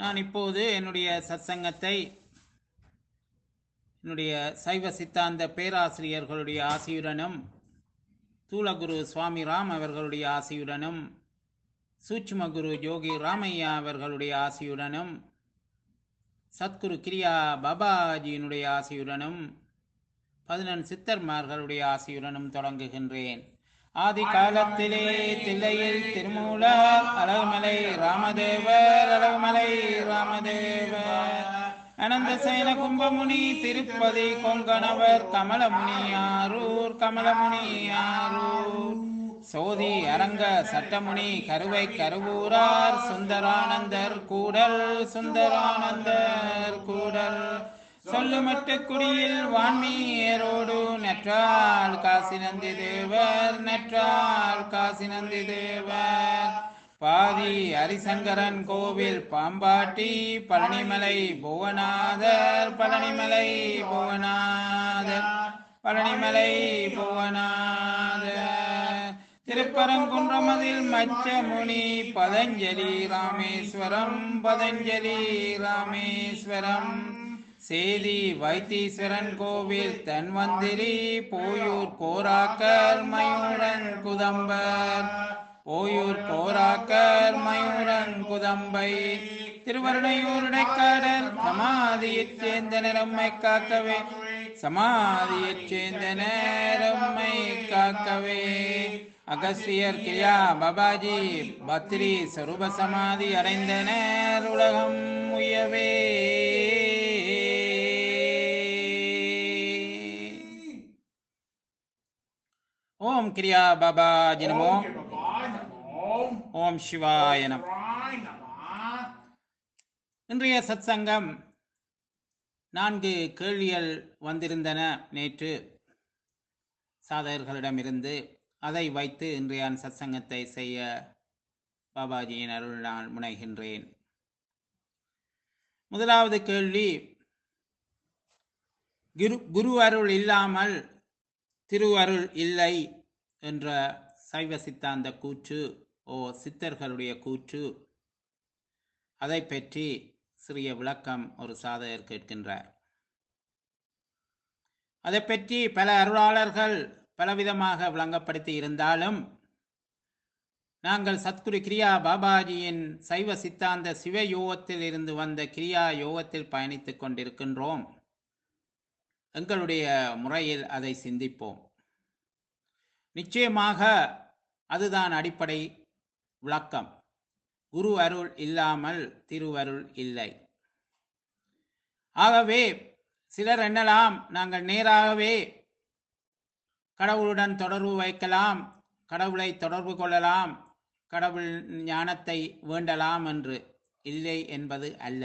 நான் இப்போது என்னுடைய சத்சங்கத்தை என்னுடைய சைவ சித்தாந்த பேராசிரியர்களுடைய ஆசியுடனும் தூளகுரு சுவாமி ராம் அவர்களுடைய ஆசியுடனும் சூட்சும குரு யோகி ராமையா அவர்களுடைய ஆசியுடனும் சத்குரு கிரியா பாபாஜியினுடைய ஆசியுடனும் பதினெண் சித்தர்மார்களுடைய ஆசியுடனும் தொடங்குகின்றேன் ஆதி காலத்திலே தில்லையில் திருமூலர் அழகுமலை ராமதேவர் அழகுமலை ராமதேவர் அனந்த சேன கும்பமுனி திருப்பதி கொங்கணவர் கமலமுனி ஆரூர் கமலமுனி ஆரூர் சோதி அரங்க சட்டமுனி கருவை கருவூரார் சுந்தரானந்தர் கூடல் சுந்தரானந்தர் கூடல் சொல்லுமட்டு குடியில் வான்மீரோடு நற்றால் காசி நந்தி தேவர் நற்றால் காசி நந்தி தேவர் பாதி ஹரிசங்கரன் கோவில் பாம்பாட்டி பழனிமலை புவனாதர் பழனிமலை புவனாதர் பழனிமலை புவனாதர் திருப்பரங்குன்றமதில் மச்சமுனி பதஞ்சலி ராமேஸ்வரம் பதஞ்சலி ராமேஸ்வரம் சேதி வைத்தீஸ்வரன் கோவில் தன்வந்திரி போயூர் கோராக்கர் மயூரன் குதம்பர் ஓயூர் கோராக்கர் மயூரன் குதம்பை திருவருணையூருடைக்காரர் சமாதியைச் சேர்ந்த நிறம்மை காக்கவே சமாதியைச் சேர்ந்த நேரம்மை காக்கவே அகஸ்தியர் கிரியா பாபாஜி பத்ரி சொரூப சமாதி அடைந்தனர் உலகம் உயவே ஓம் கிரியா பாபாஜி நமோ ஓம் சிவாய நம இன்றைய சத்சங்கம் நான்கு கேள்விகள் வந்திருந்தன நேற்று சாதகர்களிடமிருந்து அதை வைத்து இன்றைய சத்சங்கத்தை செய்ய பாபாஜியின் அருள் நான் முனைகின்றேன் முதலாவது கேள்வி குரு குரு அருள் இல்லாமல் திருவருள் இல்லை என்ற சைவ சித்தாந்த கூற்று ஓ சித்தர்களுடைய கூற்று அதை பற்றி சிறிய விளக்கம் ஒரு சாதகர் கேட்கின்றார் அதை பற்றி பல அருளாளர்கள் பலவிதமாக விளங்கப்படுத்தி இருந்தாலும் நாங்கள் சத்குரு கிரியா பாபாஜியின் சைவ சித்தாந்த சிவ யோகத்தில் இருந்து வந்த கிரியா யோகத்தில் பயணித்துக் கொண்டிருக்கின்றோம் எங்களுடைய முறையில் அதை சிந்திப்போம் நிச்சயமாக அதுதான் அடிப்படை விளக்கம் குரு அருள் இல்லாமல் திருவருள் இல்லை ஆகவே சிலர் எண்ணலாம் நாங்கள் நேராகவே கடவுளுடன் தொடர்பு வைக்கலாம் கடவுளை தொடர்பு கொள்ளலாம் கடவுள் ஞானத்தை வேண்டலாம் என்று இல்லை என்பது அல்ல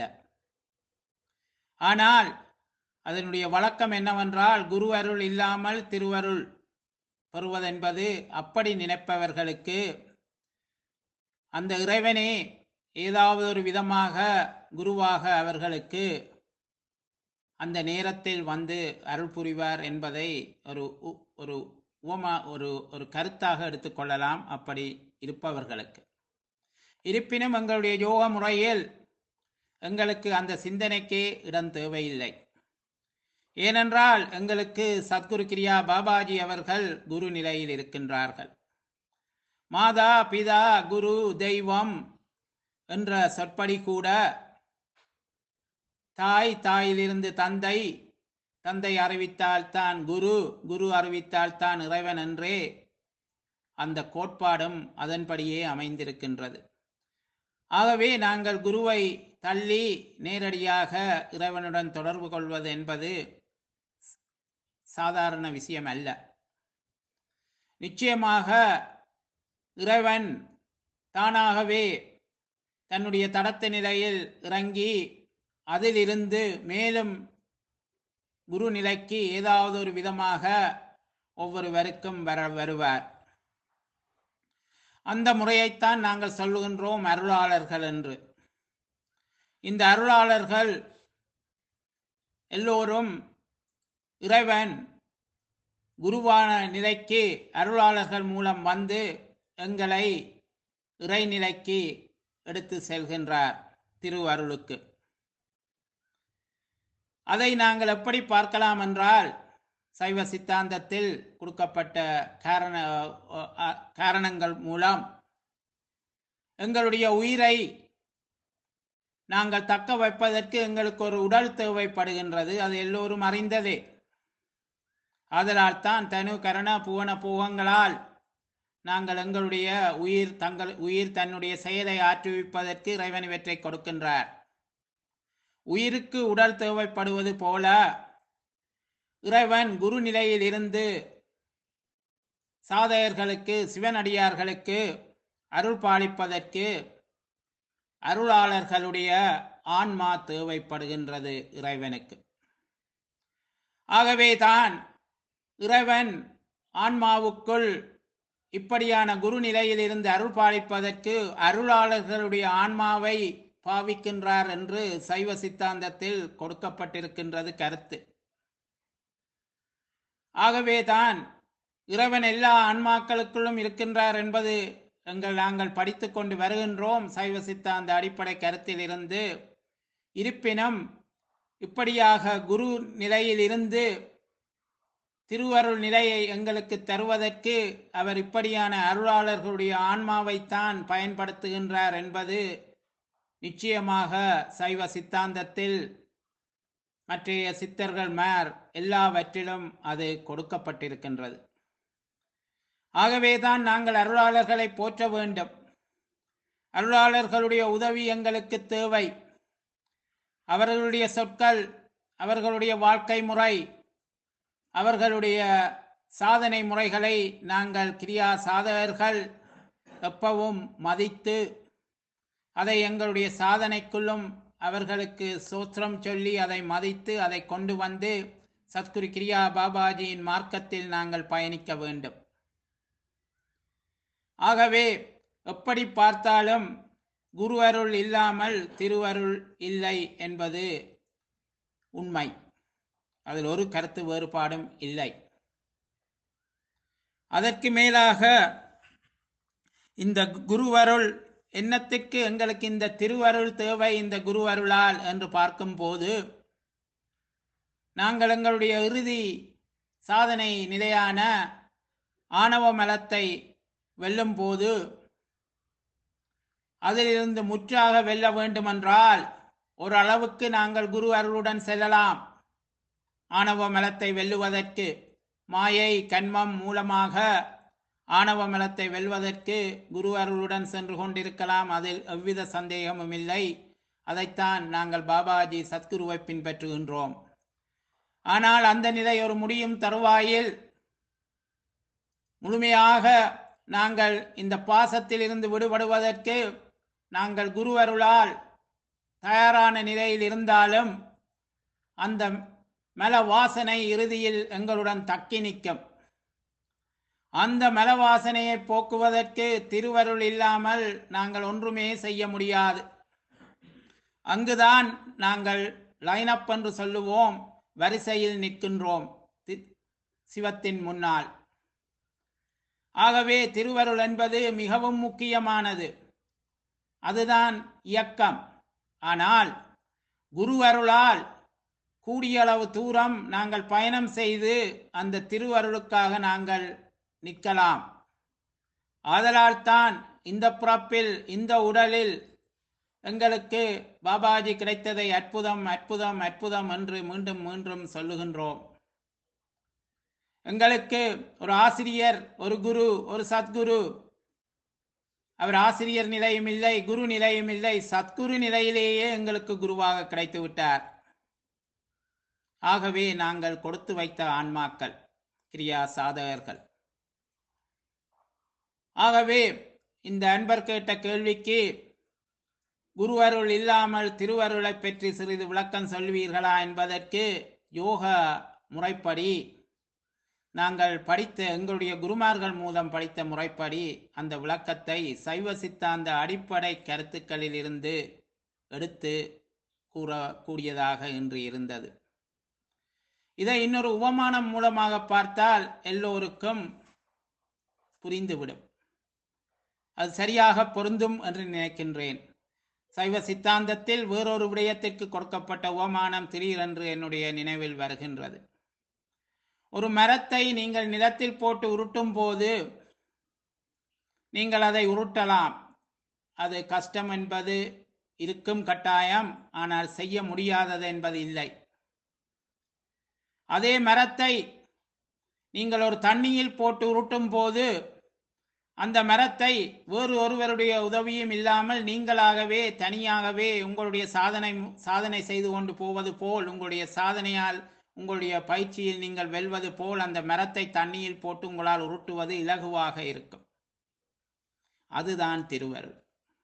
ஆனால் அதனுடைய வழக்கம் என்னவென்றால் குரு அருள் இல்லாமல் திருவருள் பெறுவதென்பது அப்படி நினைப்பவர்களுக்கு அந்த இறைவனே ஏதாவது ஒரு விதமாக குருவாக அவர்களுக்கு அந்த நேரத்தில் வந்து அருள் புரிவார் என்பதை ஒரு ஒரு உவமா ஒரு ஒரு கருத்தாக எடுத்துக்கொள்ளலாம் அப்படி இருப்பவர்களுக்கு இருப்பினும் எங்களுடைய யோக முறையில் எங்களுக்கு அந்த சிந்தனைக்கே இடம் தேவையில்லை ஏனென்றால் எங்களுக்கு சத்குரு கிரியா பாபாஜி அவர்கள் குரு நிலையில் இருக்கின்றார்கள் மாதா பிதா குரு தெய்வம் என்ற சொற்படி கூட தாய் தாயிலிருந்து தந்தை தந்தை அறிவித்தால் தான் குரு குரு அறிவித்தால் தான் இறைவன் என்றே அந்த கோட்பாடும் அதன்படியே அமைந்திருக்கின்றது ஆகவே நாங்கள் குருவை தள்ளி நேரடியாக இறைவனுடன் தொடர்பு கொள்வது என்பது சாதாரண விஷயம் அல்ல நிச்சயமாக இறைவன் தானாகவே தன்னுடைய தடத்த நிலையில் இறங்கி அதிலிருந்து மேலும் குரு நிலைக்கு ஏதாவது ஒரு விதமாக ஒவ்வொருவருக்கும் வர வருவார் அந்த முறையைத்தான் நாங்கள் சொல்லுகின்றோம் அருளாளர்கள் என்று இந்த அருளாளர்கள் எல்லோரும் இறைவன் குருவான நிலைக்கு அருளாளர்கள் மூலம் வந்து எங்களை இறைநிலைக்கு எடுத்து செல்கின்றார் திருவருளுக்கு அதை நாங்கள் எப்படி பார்க்கலாம் என்றால் சைவ சித்தாந்தத்தில் கொடுக்கப்பட்ட காரண அ- காரணங்கள் மூலம் எங்களுடைய உயிரை நாங்கள் தக்க வைப்பதற்கு எங்களுக்கு ஒரு உடல் தேவைப்படுகின்றது அது எல்லோரும் அறிந்ததே ஆதலால் தான் தனு கரண புவன பூகங்களால் நாங்கள் எங்களுடைய உயிர் தங்கள் உயிர் தன்னுடைய செயலை ஆற்றுவிப்பதற்கு இறைவன் இவற்றை கொடுக்கின்றார் உயிருக்கு உடல் தேவைப்படுவது போல இறைவன் குரு நிலையில் இருந்து சாதகர்களுக்கு சிவனடியார்களுக்கு அருள் பாலிப்பதற்கு அருளாளர்களுடைய ஆன்மா தேவைப்படுகின்றது இறைவனுக்கு ஆகவே தான் இறைவன் ஆன்மாவுக்குள் இப்படியான குரு நிலையில் இருந்து அருள் பாலிப்பதற்கு அருளாளர்களுடைய ஆன்மாவை பாவிக்கின்றார் என்று சைவ சித்தாந்தத்தில் கொடுக்கப்பட்டிருக்கின்றது கருத்து ஆகவே தான் இறைவன் எல்லா ஆன்மாக்களுக்குள்ளும் இருக்கின்றார் என்பது எங்கள் நாங்கள் படித்து கொண்டு வருகின்றோம் சைவ சித்தாந்த அடிப்படை கருத்தில் இருந்து இருப்பினும் இப்படியாக குரு நிலையில் இருந்து திருவருள் நிலையை எங்களுக்கு தருவதற்கு அவர் இப்படியான அருளாளர்களுடைய ஆன்மாவைத்தான் பயன்படுத்துகின்றார் என்பது நிச்சயமாக சைவ சித்தாந்தத்தில் மற்றைய சித்தர்கள் மேர் எல்லாவற்றிலும் அது கொடுக்கப்பட்டிருக்கின்றது ஆகவேதான் நாங்கள் அருளாளர்களை போற்ற வேண்டும் அருளாளர்களுடைய உதவி எங்களுக்கு தேவை அவர்களுடைய சொற்கள் அவர்களுடைய வாழ்க்கை முறை அவர்களுடைய சாதனை முறைகளை நாங்கள் கிரியா சாதகர்கள் எப்பவும் மதித்து அதை எங்களுடைய சாதனைக்குள்ளும் அவர்களுக்கு சோத்திரம் சொல்லி அதை மதித்து அதை கொண்டு வந்து சத்குரு கிரியா பாபாஜியின் மார்க்கத்தில் நாங்கள் பயணிக்க வேண்டும் ஆகவே எப்படி பார்த்தாலும் குரு அருள் இல்லாமல் திருவருள் இல்லை என்பது உண்மை அதில் ஒரு கருத்து வேறுபாடும் இல்லை அதற்கு மேலாக இந்த குருவருள் என்னத்துக்கு எங்களுக்கு இந்த திருவருள் தேவை இந்த குருவருளால் என்று பார்க்கும்போது நாங்கள் எங்களுடைய இறுதி சாதனை நிலையான ஆணவ மலத்தை வெல்லும் போது அதிலிருந்து முற்றாக வெல்ல வேண்டுமென்றால் ஒரு அளவுக்கு நாங்கள் குரு அருளுடன் செல்லலாம் ஆணவ மலத்தை வெல்லுவதற்கு மாயை கண்மம் மூலமாக ஆணவ மலத்தை வெல்வதற்கு குரு அருளுடன் சென்று கொண்டிருக்கலாம் அதில் எவ்வித சந்தேகமும் இல்லை அதைத்தான் நாங்கள் பாபாஜி சத்குருவை பின்பற்றுகின்றோம் ஆனால் அந்த நிலை ஒரு முடியும் தருவாயில் முழுமையாக நாங்கள் இந்த பாசத்தில் இருந்து விடுபடுவதற்கு நாங்கள் குரு அருளால் தயாரான நிலையில் இருந்தாலும் அந்த மல வாசனை இறுதியில் எங்களுடன் தக்கி நிற்கும் அந்த மல வாசனையை போக்குவதற்கு திருவருள் இல்லாமல் நாங்கள் ஒன்றுமே செய்ய முடியாது அங்குதான் நாங்கள் லைனப் என்று சொல்லுவோம் வரிசையில் நிற்கின்றோம் தி- சிவத்தின் முன்னால் ஆகவே திருவருள் என்பது மிகவும் முக்கியமானது அதுதான் இயக்கம் ஆனால் குரு அருளால் கூடிய அளவு தூரம் நாங்கள் பயணம் செய்து அந்த திருவருளுக்காக நாங்கள் நிற்கலாம் ஆதலால் தான் இந்த பிறப்பில் இந்த உடலில் எங்களுக்கு பாபாஜி கிடைத்ததை அற்புதம் அற்புதம் அற்புதம் என்று மீண்டும் மீண்டும் சொல்லுகின்றோம் எங்களுக்கு ஒரு ஆசிரியர் ஒரு குரு ஒரு சத்குரு அவர் ஆசிரியர் நிலையும் இல்லை குரு நிலையும் இல்லை சத்குரு நிலையிலேயே எங்களுக்கு குருவாக கிடைத்து விட்டார் ஆகவே நாங்கள் கொடுத்து வைத்த ஆன்மாக்கள் கிரியா சாதகர்கள் ஆகவே இந்த அன்பர் கேட்ட கேள்விக்கு குரு அருள் இல்லாமல் திருவருளை பற்றி சிறிது விளக்கம் சொல்வீர்களா என்பதற்கு யோக முறைப்படி நாங்கள் படித்த எங்களுடைய குருமார்கள் மூலம் படித்த முறைப்படி அந்த விளக்கத்தை சைவ சித்தாந்த அடிப்படை கருத்துக்களில் இருந்து எடுத்து கூறக்கூடியதாக இன்று இருந்தது இதை இன்னொரு உபமானம் மூலமாக பார்த்தால் எல்லோருக்கும் புரிந்துவிடும் அது சரியாக பொருந்தும் என்று நினைக்கின்றேன் சைவ சித்தாந்தத்தில் வேறொரு விடயத்திற்கு கொடுக்கப்பட்ட உவமானம் திடீரென்று என்னுடைய நினைவில் வருகின்றது ஒரு மரத்தை நீங்கள் நிலத்தில் போட்டு உருட்டும் போது நீங்கள் அதை உருட்டலாம் அது கஷ்டம் என்பது இருக்கும் கட்டாயம் ஆனால் செய்ய முடியாதது என்பது இல்லை அதே மரத்தை நீங்கள் ஒரு தண்ணியில் போட்டு உருட்டும் போது அந்த மரத்தை வேறு ஒருவருடைய உதவியும் இல்லாமல் நீங்களாகவே தனியாகவே உங்களுடைய சாதனை சாதனை செய்து கொண்டு போவது போல் உங்களுடைய சாதனையால் உங்களுடைய பயிற்சியில் நீங்கள் வெல்வது போல் அந்த மரத்தை தண்ணியில் போட்டு உங்களால் உருட்டுவது இலகுவாக இருக்கும் அதுதான் திருவருள்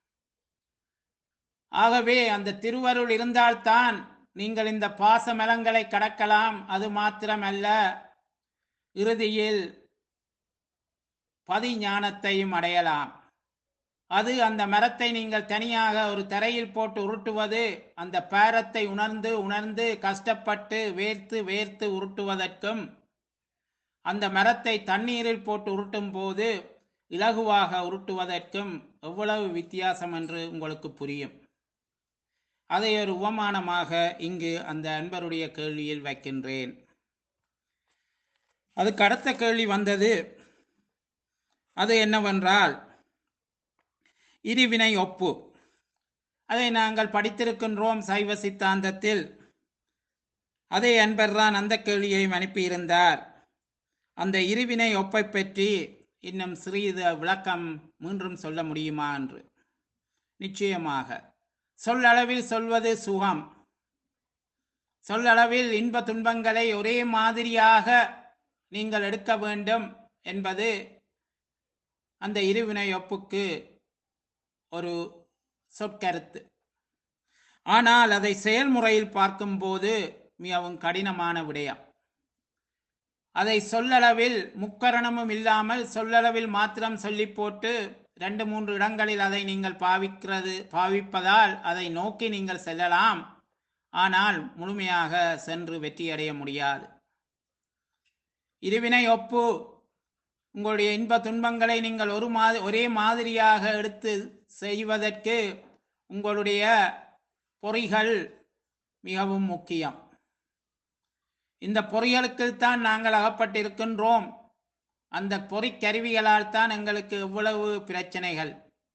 ஆகவே அந்த திருவருள் இருந்தால்தான் நீங்கள் இந்த பாசமலங்களை கடக்கலாம் அது மாத்திரமல்ல இறுதியில் பதிஞானத்தையும் அடையலாம் அது அந்த மரத்தை நீங்கள் தனியாக ஒரு தரையில் போட்டு உருட்டுவது அந்த பேரத்தை உணர்ந்து உணர்ந்து கஷ்டப்பட்டு வேர்த்து வேர்த்து உருட்டுவதற்கும் அந்த மரத்தை தண்ணீரில் போட்டு உருட்டும் போது இலகுவாக உருட்டுவதற்கும் எவ்வளவு வித்தியாசம் என்று உங்களுக்கு புரியும் அதை ஒரு உவமானமாக இங்கு அந்த அன்பருடைய கேள்வியில் வைக்கின்றேன் அதுக்கு அடுத்த கேள்வி வந்தது அது என்னவென்றால் இருவினை ஒப்பு அதை நாங்கள் படித்திருக்கின்றோம் சைவ சித்தாந்தத்தில் அதே அன்பர் தான் அந்த கேள்வியையும் அனுப்பியிருந்தார் அந்த இருவினை ஒப்பை பற்றி இன்னும் சிறிது விளக்கம் மீண்டும் சொல்ல முடியுமா என்று நிச்சயமாக சொல்லளவில் சொல்வது சுகம் சொல்லளவில் இன்ப துன்பங்களை ஒரே மாதிரியாக நீங்கள் எடுக்க வேண்டும் என்பது அந்த இருவினை ஒப்புக்கு ஒரு சொற்கருத்து ஆனால் அதை செயல்முறையில் பார்க்கும்போது மிகவும் கடினமான விடயம் அதை சொல்லளவில் முக்கரணமும் இல்லாமல் சொல்லளவில் மாத்திரம் சொல்லி போட்டு ரெண்டு மூன்று இடங்களில் அதை நீங்கள் பாவிக்கிறது பாவிப்பதால் அதை நோக்கி நீங்கள் செல்லலாம் ஆனால் முழுமையாக சென்று வெற்றியடைய முடியாது இருவினை ஒப்பு உங்களுடைய இன்ப துன்பங்களை நீங்கள் ஒரு மாதிரி ஒரே மாதிரியாக எடுத்து செய்வதற்கு உங்களுடைய பொறிகள் மிகவும் முக்கியம் இந்த பொறிகளுக்குள் தான் நாங்கள் அகப்பட்டிருக்கின்றோம் அந்த பொறி கருவிகளால் தான் எங்களுக்கு எவ்வளவு பிரச்சனைகள்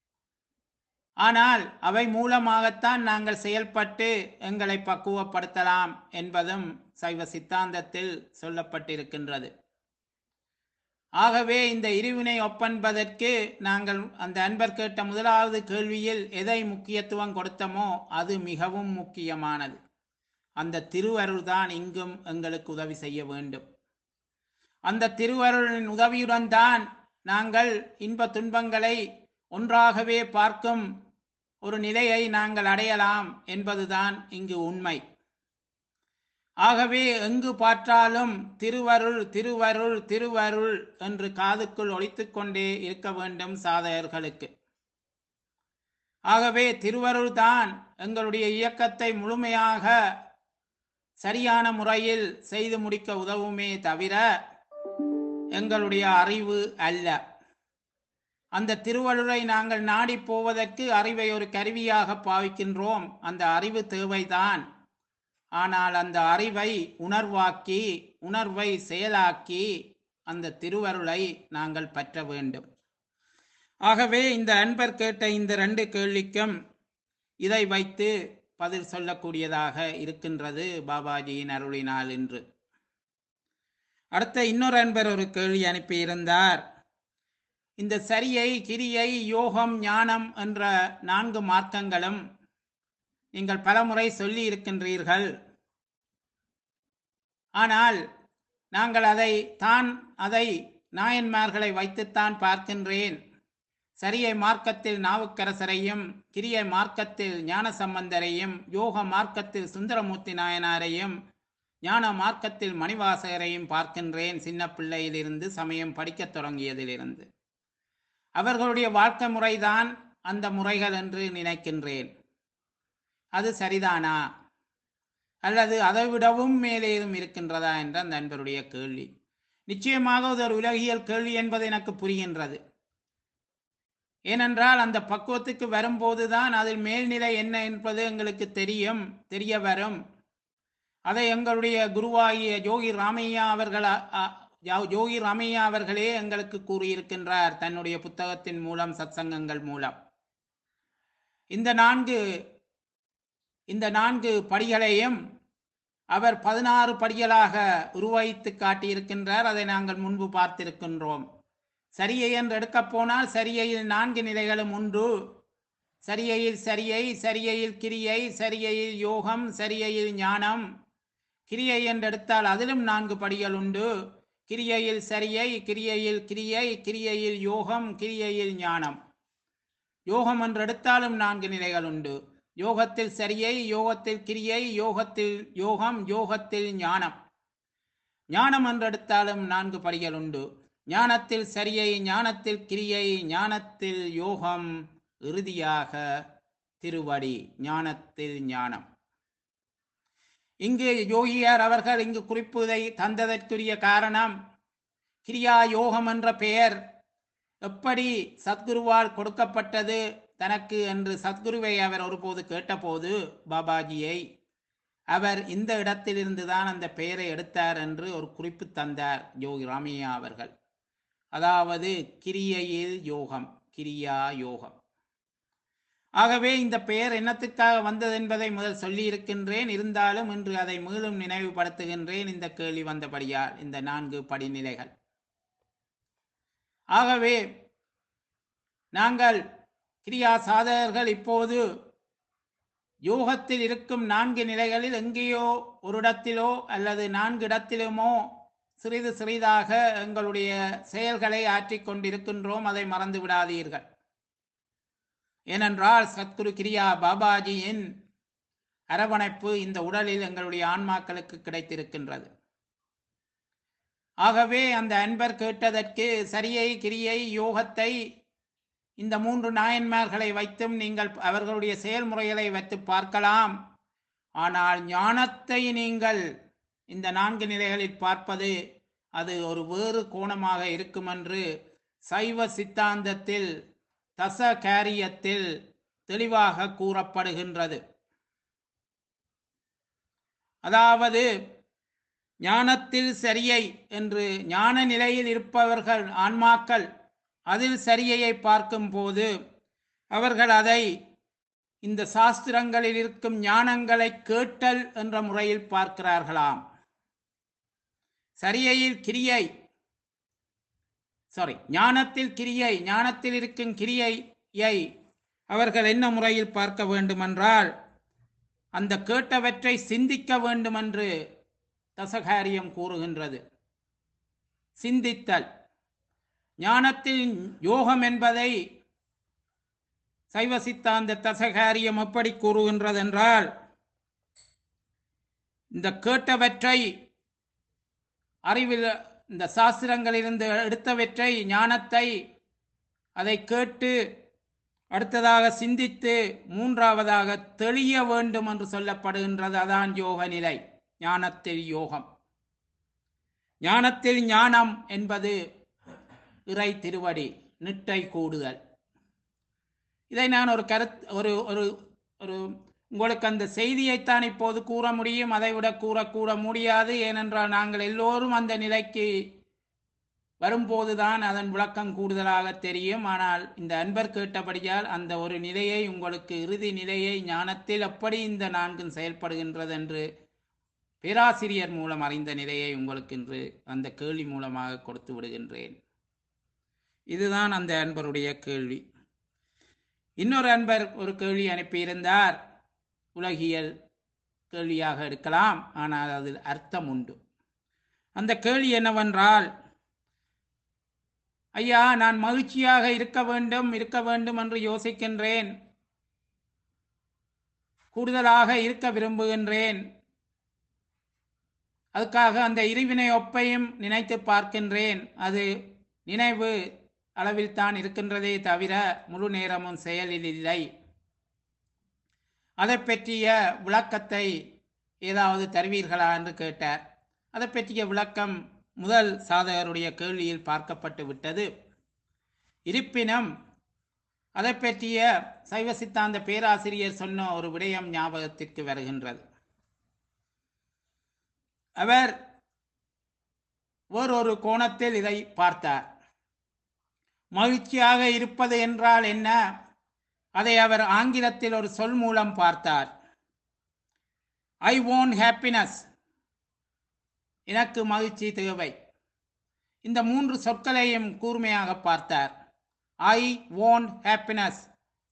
ஆனால் அவை மூலமாகத்தான் நாங்கள் செயல்பட்டு எங்களை பக்குவப்படுத்தலாம் என்பதும் சைவ சித்தாந்தத்தில் சொல்லப்பட்டிருக்கின்றது ஆகவே இந்த இருவினை ஒப்பன்பதற்கு நாங்கள் அந்த அன்பர் கேட்ட முதலாவது கேள்வியில் எதை முக்கியத்துவம் கொடுத்தமோ அது மிகவும் முக்கியமானது அந்த திருவருள் தான் இங்கும் எங்களுக்கு உதவி செய்ய வேண்டும் அந்த திருவருளின் உதவியுடன் தான் நாங்கள் இன்ப துன்பங்களை ஒன்றாகவே பார்க்கும் ஒரு நிலையை நாங்கள் அடையலாம் என்பதுதான் இங்கு உண்மை ஆகவே எங்கு பார்த்தாலும் திருவருள் திருவருள் திருவருள் என்று காதுக்குள் ஒழித்துக் கொண்டே இருக்க வேண்டும் சாதகர்களுக்கு ஆகவே திருவருள் தான் எங்களுடைய இயக்கத்தை முழுமையாக சரியான முறையில் செய்து முடிக்க உதவுமே தவிர எங்களுடைய அறிவு அல்ல அந்த திருவள்ளுரை நாங்கள் நாடி போவதற்கு அறிவை ஒரு கருவியாக பாவிக்கின்றோம் அந்த அறிவு தேவைதான் ஆனால் அந்த அறிவை உணர்வாக்கி உணர்வை செயலாக்கி அந்த திருவருளை நாங்கள் பற்ற வேண்டும் ஆகவே இந்த அன்பர் கேட்ட இந்த ரெண்டு கேள்விக்கும் இதை வைத்து பதில் சொல்லக்கூடியதாக இருக்கின்றது பாபாஜியின் அருளினால் என்று அடுத்த இன்னொரு அன்பர் ஒரு கேள்வி அனுப்பியிருந்தார் இந்த சரியை கிரியை யோகம் ஞானம் என்ற நான்கு மார்க்கங்களும் நீங்கள் பலமுறை சொல்லி இருக்கின்றீர்கள் ஆனால் நாங்கள் அதை தான் அதை நாயன்மார்களை வைத்துத்தான் பார்க்கின்றேன் சரியை மார்க்கத்தில் நாவுக்கரசரையும் கிரிய மார்க்கத்தில் ஞான சம்பந்தரையும் யோக மார்க்கத்தில் சுந்தரமூர்த்தி நாயனாரையும் ஞான மார்க்கத்தில் மணிவாசகரையும் பார்க்கின்றேன் சின்ன பிள்ளையிலிருந்து சமயம் படிக்கத் தொடங்கியதிலிருந்து அவர்களுடைய வாழ்க்கை முறைதான் அந்த முறைகள் என்று நினைக்கின்றேன் அது சரிதானா அல்லது அதை விடவும் மேலேதும் இருக்கின்றதா என்ற அந்த நண்பருடைய கேள்வி நிச்சயமாக அது ஒரு உலகியல் கேள்வி என்பது எனக்கு புரிகின்றது ஏனென்றால் அந்த பக்குவத்துக்கு வரும்போதுதான் அதில் மேல்நிலை என்ன என்பது எங்களுக்கு தெரியும் தெரிய வரும் அதை எங்களுடைய குருவாகிய யோகி ராமையா அவர்கள் அ- அ- யா- யோகி ராமையா அவர்களே எங்களுக்கு கூறியிருக்கின்றார் தன்னுடைய புத்தகத்தின் மூலம் சத்சங்கங்கள் மூலம் இந்த நான்கு இந்த நான்கு படிகளையும் அவர் பதினாறு படிகளாக உருவகித்து காட்டியிருக்கின்றார் அதை நாங்கள் முன்பு பார்த்திருக்கின்றோம் சரியை என்று எடுக்கப் போனால் சரியையில் நான்கு நிலைகளும் உண்டு சரியையில் சரியை சரியையில் கிரியை சரியையில் யோகம் சரியையில் ஞானம் கிரியை என்று எடுத்தால் அதிலும் நான்கு படிகள் உண்டு கிரியையில் சரியை கிரியையில் கிரியை கிரியையில் யோகம் கிரியையில் ஞானம் யோகம் என்று எடுத்தாலும் நான்கு நிலைகள் உண்டு யோகத்தில் சரியை யோகத்தில் கிரியை யோகத்தில் யோகம் யோகத்தில் ஞானம் ஞானம் என்று எடுத்தாலும் நான்கு படிகள் உண்டு ஞானத்தில் சரியை ஞானத்தில் கிரியை ஞானத்தில் யோகம் இறுதியாக திருவடி ஞானத்தில் ஞானம் இங்கு யோகியார் அவர்கள் இங்கு குறிப்புதை தந்ததற்குரிய காரணம் கிரியா யோகம் என்ற பெயர் எப்படி சத்குருவால் கொடுக்கப்பட்டது தனக்கு என்று சத்குருவை அவர் ஒருபோது கேட்டபோது பாபாஜியை அவர் இந்த இடத்திலிருந்து தான் அந்த பெயரை எடுத்தார் என்று ஒரு குறிப்பு தந்தார் யோகி ராமையா அவர்கள் அதாவது கிரியையில் யோகம் கிரியா யோகம் ஆகவே இந்த பெயர் என்னத்துக்காக வந்தது என்பதை முதல் சொல்லி இருக்கின்றேன் இருந்தாலும் இன்று அதை மீண்டும் நினைவுபடுத்துகின்றேன் இந்த கேள்வி வந்தபடியால் இந்த நான்கு படிநிலைகள் ஆகவே நாங்கள் கிரியா சாதகர்கள் இப்போது யோகத்தில் இருக்கும் நான்கு நிலைகளில் எங்கேயோ ஒரு இடத்திலோ அல்லது நான்கு இடத்திலுமோ சிறிது சிறிதாக எங்களுடைய செயல்களை ஆற்றிக் கொண்டிருக்கின்றோம் அதை மறந்து விடாதீர்கள் ஏனென்றால் சத்குரு கிரியா பாபாஜியின் அரவணைப்பு இந்த உடலில் எங்களுடைய ஆன்மாக்களுக்கு கிடைத்திருக்கின்றது ஆகவே அந்த அன்பர் கேட்டதற்கு சரியை கிரியை யோகத்தை இந்த மூன்று நாயன்மார்களை வைத்தும் நீங்கள் அவர்களுடைய செயல்முறைகளை வைத்து பார்க்கலாம் ஆனால் ஞானத்தை நீங்கள் இந்த நான்கு நிலைகளில் பார்ப்பது அது ஒரு வேறு கோணமாக இருக்கும் என்று சைவ சித்தாந்தத்தில் தச காரியத்தில் தெளிவாக கூறப்படுகின்றது அதாவது ஞானத்தில் சரியை என்று ஞான நிலையில் இருப்பவர்கள் ஆன்மாக்கள் அதில் சரியையை பார்க்கும்போது அவர்கள் அதை இந்த சாஸ்திரங்களில் இருக்கும் ஞானங்களை கேட்டல் என்ற முறையில் பார்க்கிறார்களாம் சரியையில் கிரியை சாரி ஞானத்தில் கிரியை ஞானத்தில் இருக்கும் கிரியையை அவர்கள் என்ன முறையில் பார்க்க வேண்டுமென்றால் அந்த கேட்டவற்றை சிந்திக்க வேண்டுமென்று தசகாரியம் கூறுகின்றது சிந்தித்தல் ஞானத்தில் யோகம் என்பதை சைவ சித்தாந்த தசகாரியம் எப்படி கூறுகின்றது என்றால் இந்த கேட்டவற்றை அறிவில் இந்த சாஸ்திரங்களிலிருந்து எடுத்தவற்றை ஞானத்தை அதை கேட்டு அடுத்ததாக சிந்தித்து மூன்றாவதாக தெளிய வேண்டும் என்று சொல்லப்படுகின்றது அதான் யோக நிலை ஞானத்தில் யோகம் ஞானத்தில் ஞானம் என்பது இறை திருவடி நிட்டை கூடுதல் இதை நான் ஒரு கருத் ஒரு ஒரு ஒரு உங்களுக்கு அந்த செய்தியைத்தான் இப்போது கூற முடியும் அதை விட கூறக்கூட முடியாது ஏனென்றால் நாங்கள் எல்லோரும் அந்த நிலைக்கு வரும்போதுதான் அதன் விளக்கம் கூடுதலாக தெரியும் ஆனால் இந்த அன்பர் கேட்டபடியால் அந்த ஒரு நிலையை உங்களுக்கு இறுதி நிலையை ஞானத்தில் எப்படி இந்த நான்கும் செயல்படுகின்றது என்று பேராசிரியர் மூலம் அறிந்த நிலையை உங்களுக்கு இன்று அந்த கேள்வி மூலமாக கொடுத்து விடுகின்றேன் இதுதான் அந்த அன்பருடைய கேள்வி இன்னொரு அன்பர் ஒரு கேள்வி அனுப்பியிருந்தார் உலகியல் கேள்வியாக இருக்கலாம் ஆனால் அதில் அர்த்தம் உண்டு அந்த கேள்வி என்னவென்றால் ஐயா நான் மகிழ்ச்சியாக இருக்க வேண்டும் இருக்க வேண்டும் என்று யோசிக்கின்றேன் கூடுதலாக இருக்க விரும்புகின்றேன் அதுக்காக அந்த இருவினை ஒப்பையும் நினைத்து பார்க்கின்றேன் அது நினைவு அளவில் தான் இருக்கின்றதே தவிர முழு நேரமும் செயலில் இல்லை அதை பற்றிய விளக்கத்தை ஏதாவது தருவீர்களா என்று கேட்டார் அதை பற்றிய விளக்கம் முதல் சாதகருடைய கேள்வியில் பார்க்கப்பட்டு விட்டது இருப்பினும் அதை பற்றிய சைவ சித்தாந்த பேராசிரியர் சொன்ன ஒரு விடயம் ஞாபகத்திற்கு வருகின்றது அவர் வேறொரு கோணத்தில் இதை பார்த்தார் மகிழ்ச்சியாக இருப்பது என்றால் என்ன அதை அவர் ஆங்கிலத்தில் ஒரு சொல் மூலம் பார்த்தார் ஐ ஓன் ஹாப்பினஸ் எனக்கு மகிழ்ச்சி தேவை இந்த மூன்று சொற்களையும் கூர்மையாக பார்த்தார் ஐ ஓன் ஹாப்பினஸ்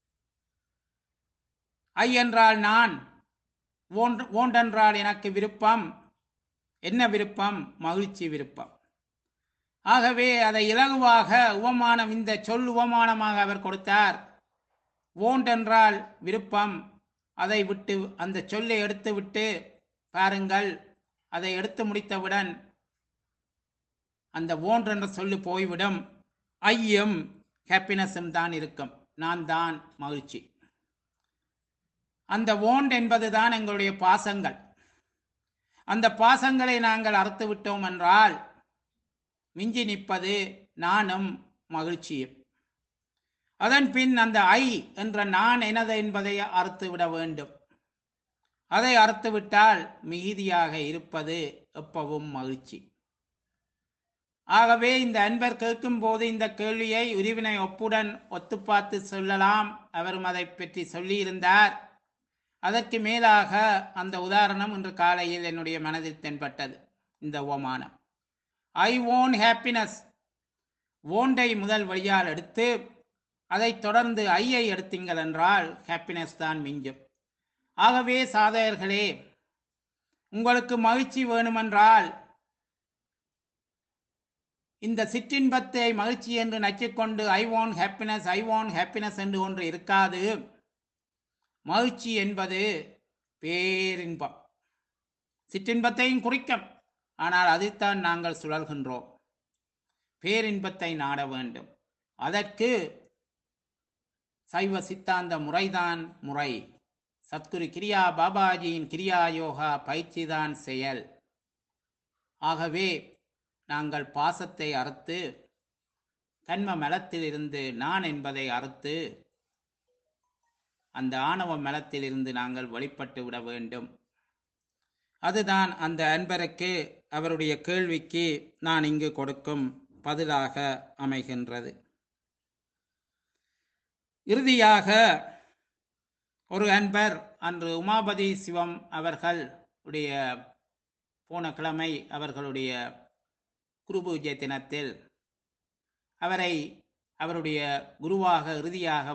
ஐ என்றால் நான் ஓன் ஓன் என்றால் எனக்கு விருப்பம் என்ன விருப்பம் மகிழ்ச்சி விருப்பம் ஆகவே அதை இலகுவாக உவமானம் இந்த சொல் உவமானமாக அவர் கொடுத்தார் ஓண்ட் என்றால் விருப்பம் அதை விட்டு அந்த சொல்லை எடுத்து விட்டு பாருங்கள் அதை எடுத்து முடித்தவுடன் அந்த ஓன்று என்ற சொல்லு போய்விடும் ஐயும் ஹாப்பினஸும் தான் இருக்கும் நான் தான் மகிழ்ச்சி அந்த ஓண்ட் என்பதுதான் எங்களுடைய பாசங்கள் அந்த பாசங்களை நாங்கள் அறுத்து விட்டோம் என்றால் மிஞ்சி நிற்பது நானும் மகிழ்ச்சியும் அதன் பின் அந்த ஐ என்ற நான் எனது என்பதை அறுத்து விட வேண்டும் அதை அறுத்து விட்டால் மிகுதியாக இருப்பது எப்பவும் மகிழ்ச்சி ஆகவே இந்த அன்பர் கேட்கும் போது இந்த கேள்வியை உரிவினை ஒப்புடன் ஒத்து பார்த்து சொல்லலாம் அவரும் அதை பற்றி சொல்லியிருந்தார் அதற்கு மேலாக அந்த உதாரணம் இன்று காலையில் என்னுடைய மனதில் தென்பட்டது இந்த ஓமானம் ஐ ஓன் ஹாப்பினஸ் ஓண்டை முதல் வழியால் எடுத்து அதைத் தொடர்ந்து ஐயை எடுத்தீங்கள் என்றால் ஹாப்பினஸ் தான் மிஞ்சும் ஆகவே சாதகர்களே உங்களுக்கு மகிழ்ச்சி வேணுமென்றால் இந்த சிற்றின்பத்தை மகிழ்ச்சி என்று நச்சிக்கொண்டு ஐ வான் ஹாப்பினஸ் ஐ வான் ஹாப்பினஸ் என்று ஒன்று இருக்காது மகிழ்ச்சி என்பது பேரின்பம் சிற்றின்பத்தையும் குறிக்கும் ஆனால் அதைத்தான் நாங்கள் சுழல்கின்றோம் பேரின்பத்தை நாட வேண்டும் அதற்கு சைவ சித்தாந்த முறைதான் முறை சத்குரு கிரியா பாபாஜியின் கிரியா யோகா பயிற்சிதான் செயல் ஆகவே நாங்கள் பாசத்தை அறுத்து கண்ம மலத்தில் இருந்து நான் என்பதை அறுத்து அந்த ஆணவ மலத்தில் இருந்து நாங்கள் வழிபட்டு விட வேண்டும் அதுதான் அந்த அன்பருக்கு அவருடைய கேள்விக்கு நான் இங்கு கொடுக்கும் பதிலாக அமைகின்றது இறுதியாக ஒரு அன்பர் அன்று உமாபதி சிவம் அவர்கள் உடைய போன கிழமை அவர்களுடைய குரு பூஜை தினத்தில் அவரை அவருடைய குருவாக இறுதியாக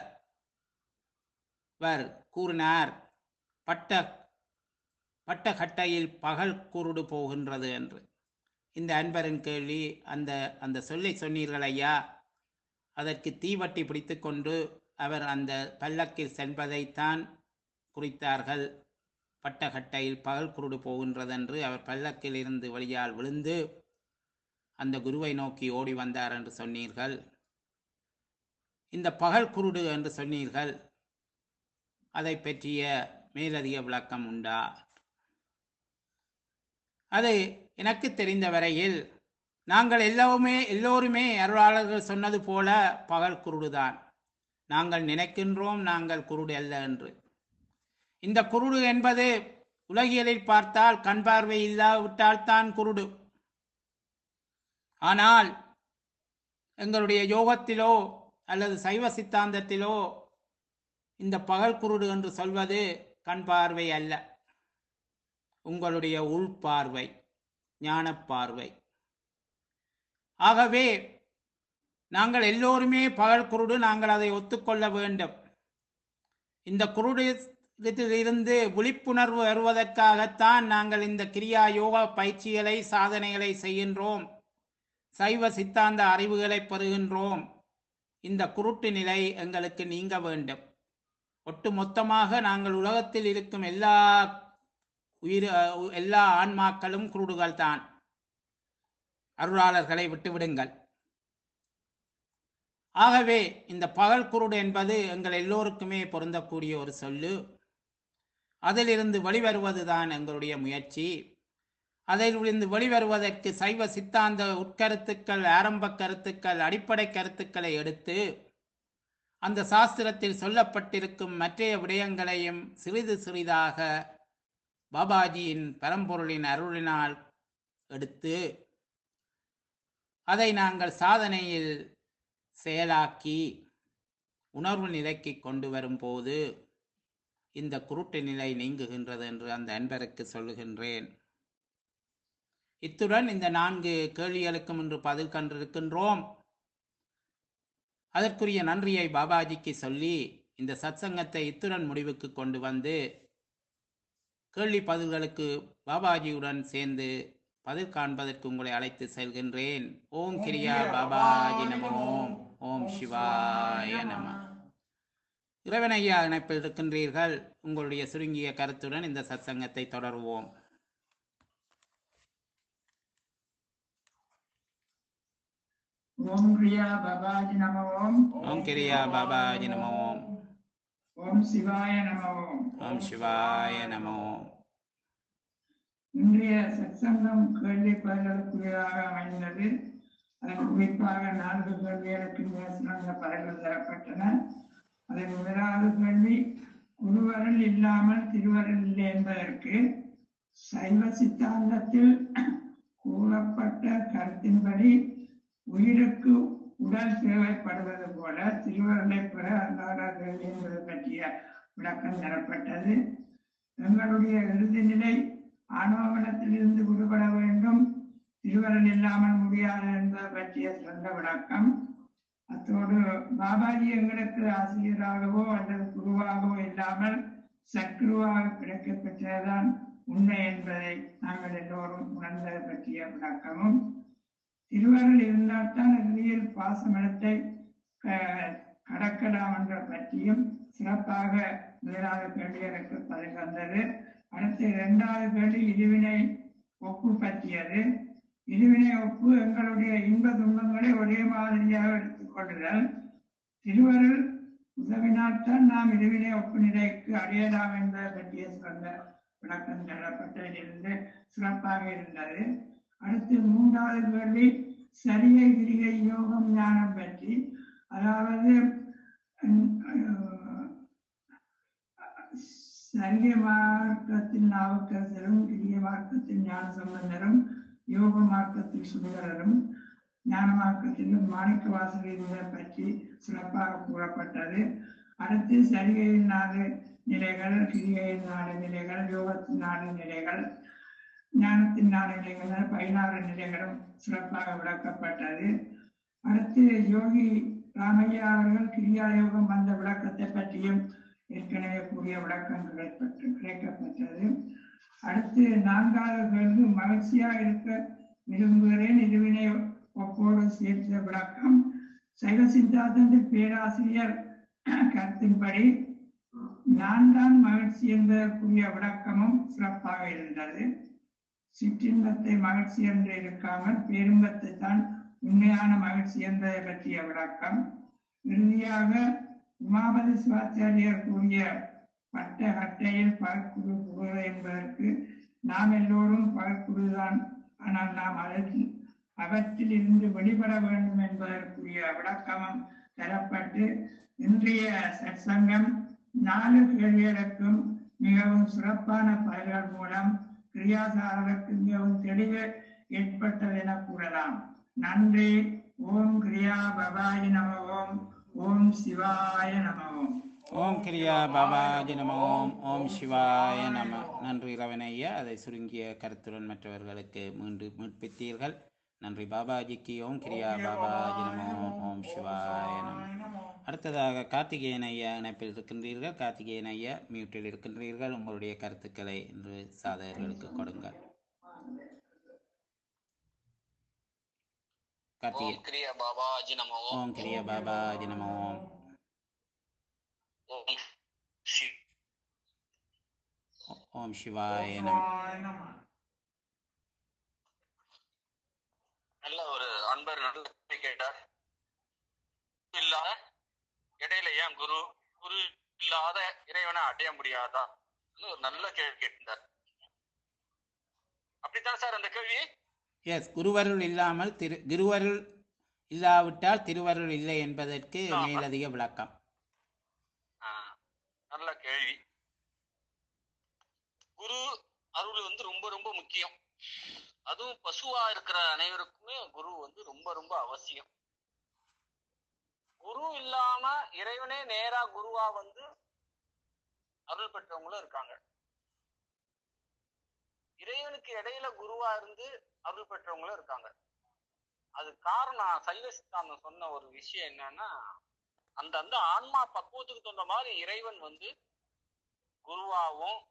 வந்தவர் கூறினார் பட்ட பட்ட கட்டையில் பகல் குருடு போகின்றது என்று இந்த அன்பரின் கேள்வி அந்த அந்த சொல்லை சொன்னீர்கள் ஐயா அதற்கு தீவட்டி பிடித்துக்கொண்டு அவர் அந்த பல்லக்கில் செல்வதைத்தான் குறித்தார்கள் பட்டகட்டையில் பகல் குருடு போகின்றது என்று அவர் பல்லக்கில் இருந்து வழியால் விழுந்து அந்த குருவை நோக்கி ஓடி வந்தார் என்று சொன்னீர்கள் இந்த பகல் குருடு என்று சொன்னீர்கள் அதை பற்றிய மேலதிக விளக்கம் உண்டா அது எனக்கு தெரிந்த வரையில் நாங்கள் எல்லாருமே எல்லோருமே அருளாளர்கள் சொன்னது போல பகல் குருடுதான் நாங்கள் நினைக்கின்றோம் நாங்கள் குருடு அல்ல என்று இந்த குருடு என்பது உலகியலில் பார்த்தால் கண் பார்வை இல்லாவிட்டால் தான் குருடு ஆனால் எங்களுடைய யோகத்திலோ அல்லது சைவ சித்தாந்தத்திலோ இந்த பகல் குருடு என்று சொல்வது கண் பார்வை அல்ல உங்களுடைய உள் பார்வை ஞான பார்வை ஆகவே நாங்கள் எல்லோருமே பகல் குருடு நாங்கள் அதை ஒத்துக்கொள்ள வேண்டும் இந்த குருடு இருந்து விழிப்புணர்வு வருவதற்காகத்தான் நாங்கள் இந்த கிரியா யோகா பயிற்சிகளை சாதனைகளை செய்கின்றோம் சைவ சித்தாந்த அறிவுகளை பெறுகின்றோம் இந்த குருட்டு நிலை எங்களுக்கு நீங்க வேண்டும் ஒட்டு மொத்தமாக நாங்கள் உலகத்தில் இருக்கும் எல்லா உயிர் எல்லா ஆன்மாக்களும் குருடுகள் தான் அருளாளர்களை விட்டுவிடுங்கள் ஆகவே இந்த பகல் குருடு என்பது எங்கள் எல்லோருக்குமே பொருந்தக்கூடிய ஒரு சொல்லு அதிலிருந்து வெளிவருவதுதான் எங்களுடைய முயற்சி அதிலிருந்து வெளிவருவதற்கு சைவ சித்தாந்த உட்கருத்துக்கள் ஆரம்ப கருத்துக்கள் அடிப்படை கருத்துக்களை எடுத்து அந்த சாஸ்திரத்தில் சொல்லப்பட்டிருக்கும் மற்றைய விடயங்களையும் சிறிது சிறிதாக பாபாஜியின் பரம்பொருளின் அருளினால் எடுத்து அதை நாங்கள் சாதனையில் செயலாக்கி உணர்வு நிலைக்கு கொண்டு வரும்போது இந்த குருட்டு நிலை நீங்குகின்றது என்று அந்த அன்பருக்கு சொல்லுகின்றேன் இத்துடன் இந்த நான்கு கேள்விகளுக்கும் இன்று பதில் கண்டிருக்கின்றோம் அதற்குரிய நன்றியை பாபாஜிக்கு சொல்லி இந்த சத்சங்கத்தை இத்துடன் முடிவுக்கு கொண்டு வந்து கேள்வி பதில்களுக்கு பாபாஜியுடன் சேர்ந்து பதில் காண்பதற்கு உங்களை அழைத்து செல்கின்றேன் ஓம் கிரியா பாபாஜி நம ஓம் ஓம் சிவாய நம இறைவனையா இணைப்பில் இருக்கின்றீர்கள் உங்களுடைய சுருங்கிய கருத்துடன் இந்த சத்சங்கத்தை தொடருவோம் ஓம் கிரியா பாபாஜி நம ஓம் ஓம் கிரியா பாபாஜி நம ஓம் ஓம் சிவாய நம ஓம் ஓம் சிவாய நம ஓம் இன்றைய சத்சங்கம் கேள்வி பதில்களுக்குரியதாக அமைந்தது அதன் குறிப்பாக நான்கு கேள்விகளுக்கு மிக சிறந்த பதில்கள் தரப்பட்டன அதன் முதலாவது கேள்வி குருவரல் இல்லாமல் திருவரல் இல்லை என்பதற்கு சைவ சித்தாந்தத்தில் கூறப்பட்ட கருத்தின்படி உயிருக்கு உடல் தேவைப்படுவது போல திருவருளை பெற அல்லாத கேள்வி என்பது பற்றிய விளக்கம் தரப்பட்டது எங்களுடைய இறுதி நிலை ஆணவமனத்திலிருந்து விடுபட வேண்டும் திருவருள் இல்லாமல் முடியாது என்பது பற்றிய சிறந்த விளக்கம் அத்தோடு பாபாஜி எங்களுக்கு ஆசிரியராகவோ அல்லது குருவாகவோ இல்லாமல் சத்குருவாக கிடைக்கப் பெற்றதுதான் உண்மை என்பதை நாங்கள் எல்லோரும் உணர்ந்தது பற்றிய விளக்கமும் திருவருள் இருந்தால்தான் இறுதியில் பாசமனத்தை க- கடக்கலாம் என்ற பற்றியும் சிறப்பாக முதலாவது கேள்வி எனக்கு பதில் வந்தது அடுத்து இரண்டாவது கேள்வி இருவினை ஒப்பு பற்றியது இருவினை ஒப்பு எங்களுடைய இன்ப துன்பங்களை ஒரே மாதிரியாக எடுத்துக்கொள்ளுதல் திருவருள் உதவினால்தான் நாம் இருவினை ஒப்பு நிலைக்கு அடையலாம் என்பதை பற்றிய சிறந்த விளக்கம் தரப்பட்டதிலிருந்து சிறப்பாக இருந்தது அடுத்து மூன்றாவது கேள்வி சரியை கிரிகை யோகம் ஞானம் பற்றி அதாவது உம், அஹ், சரிய மார்க்கத்தில் நாவுக்கரசரும் கிரிய மார்க்கத்தில் ஞான சம்பந்தரும் யோக மார்க்கத்தில் சுந்தரரும் ஞான மார்க்கத்தில் மாணிக்க வாசகரை பற்றி சிறப்பாக கூறப்பட்டது அடுத்து சரிகையின் நாடு நிலைகள் கிரியையின் நாடு நிலைகள் யோகத்தின் நாடு நிலைகள் ஞானத்தின் நாடு நிலைகள் என பதினாறு நிலைகளும் சிறப்பாக விளக்கப்பட்டது அடுத்து யோகி ராமையா அவர்கள் கிரியா யோகம் வந்த விளக்கத்தை பற்றியும் ஏற்கனவே கூடிய விளக்கம் கிடைப்பட்டு கிடைக்கப்பட்டது அடுத்து நான்காவது கேள்வி மகிழ்ச்சியா இருக்க விரும்புகிறேன் இருவினை ஒப்போடு சேர்த்த விளக்கம் சைவ சித்தாந்தத்தின் பேராசிரியர் கருத்தின்படி நான் தான் மகிழ்ச்சி என்பதற்குரிய விளக்கமும் சிறப்பாக இருந்தது சிற்றின்பத்தை மகிழ்ச்சி என்று இருக்காமல் பேரின்பத்தை தான் உண்மையான மகிழ்ச்சி என்பதை பற்றிய விளக்கம் இறுதியாக உமாபதி சிவாச்சாரியர் கூறிய பட்ட கட்டையில் பகற்குரு புகழ் என்பதற்கு நாம் எல்லோரும் பகற்குருதான் ஆனால் நாம் அதற்கு அவற்றில் இருந்து வெளிப்பட வேண்டும் என்பதற்குரிய விளக்கமும் தரப்பட்டு இன்றைய சற்சங்கம் நாலு கேள்விகளுக்கும் மிகவும் சிறப்பான பதில்கள் மூலம் கிரியாசாரருக்கு மிகவும் தெளிவு ஏற்பட்டது என கூறலாம் நன்றி ஓம் கிரியா பபாய் நம ஓம் ஓம் சிவாய நம ஓம் ஓம் கிரியா பாபாஜி நம ஓம் ஓம் சிவாய நம நன்றி ரவணையா அதை சுருங்கிய கருத்துடன் மற்றவர்களுக்கு மீண்டும் மீட்பித்தீர்கள் நன்றி பாபாஜிக்கு ஓம் கிரியா பாபாஜி நம ஓம் ஓம் சிவாய நம அடுத்ததாக கார்த்திகேயன் ஐயா இணைப்பில் இருக்கின்றீர்கள் கார்த்திகேயன் ஐயா மியூட்டில் இருக்கின்றீர்கள் உங்களுடைய கருத்துக்களை இன்று சாதகர்களுக்கு கொடுங்கள் கார்த்திகே ஓம் கிரிய பாபாஜி நம ஓம் கிரியா பாபாஜி நம ஓம் ஓம் ஷி- ஓம் சிவாய நம நல்ல ஒரு அன்பர் நல்ல கேள்வி கேட்டார் இல்லாத இடையில ஏன் குரு குரு இல்லாத இறைவனை அடைய முடியாதா ன்னு ஒரு நல்ல கேள்வி கேட்டிருந்தார் அப்படித்தான் சார் அந்த கேள்வி எஸ் குருவருள் இல்லாமல் திரு குருவருள் இல்லாவிட்டால் திருவருள் இல்லை என்பதற்கு ஆமா. மேலதிக விளக்கம் நல்ல கேள்வி குரு அருள் வந்து ரொம்ப ரொம்ப முக்கியம் அதுவும் பசுவா இருக்கிற அனைவருக்குமே குரு வந்து ரொம்ப ரொம்ப அவசியம் குரு இல்லாம இறைவனே நேரா குருவா வந்து அருள் பெற்றவங்களும் இருக்காங்க இறைவனுக்கு இடையில குருவா இருந்து அருள் பெற்றவங்களும் இருக்காங்க அது காரணம் சைவ சித்தாந்தம் சொன்ன ஒரு விஷயம் என்னன்னா அந்த அந்த ஆன்மா பக்குவத்துக்கு தகுந்த மாதிரி இறைவன் வந்து குருவாவும்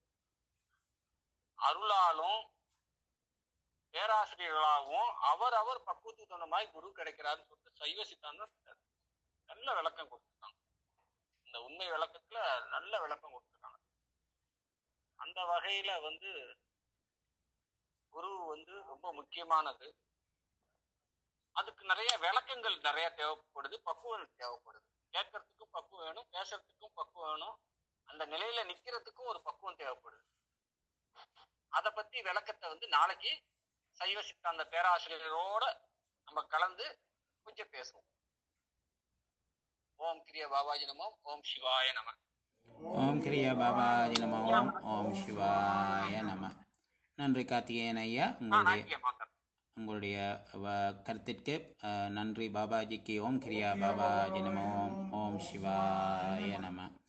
அருளாலும் பேராசிரியர்களாகவும் அவர் அவர் பக்குவத்துக்கு தகுந்த மாதிரி குரு கிடைக்கிறாருன்னு சொல்லிட்டு சைவ சித்தாந்தம் நல்ல விளக்கம் கொடுத்துருக்காங்க இந்த உண்மை விளக்கத்துல நல்ல விளக்கம் கொடுத்துருக்காங்க அந்த வகையில வந்து குரு வந்து ரொம்ப முக்கியமானது அதுக்கு நிறைய விளக்கங்கள் நிறைய தேவைப்படுது பக்குவம் தேவைப்படுது கேட்கறதுக்கும் பக்குவம் வேணும் பேசுறதுக்கும் பக்குவம் வேணும் அந்த நிலையில நிக்கிறதுக்கும் ஒரு பக்குவம் தேவைப்படுது அத பத்தி விளக்கத்தை வந்து நாளைக்கு சைவ சித்தாந்த பேராசிரியரோட நம்ம கலந்து கொஞ்சம் பேசுவோம் ஓம் கிரிய பாபாஜி நமோ ஓம் சிவாய நம ஓம் கிரியா பாபாஜி நம ஓம் ஓம் சிவாய நம நன்றி கார்த்திகேயன் ஐயா ஆ உங்களுடைய நாட்டிய மாத்தம் உங்களுடைய வ- கருத்திற்கு அஹ், நன்றி பாபாஜிக்கு ஓம் கிரியா பாபாஜி நம ஓம் ஓம் சிவாய நம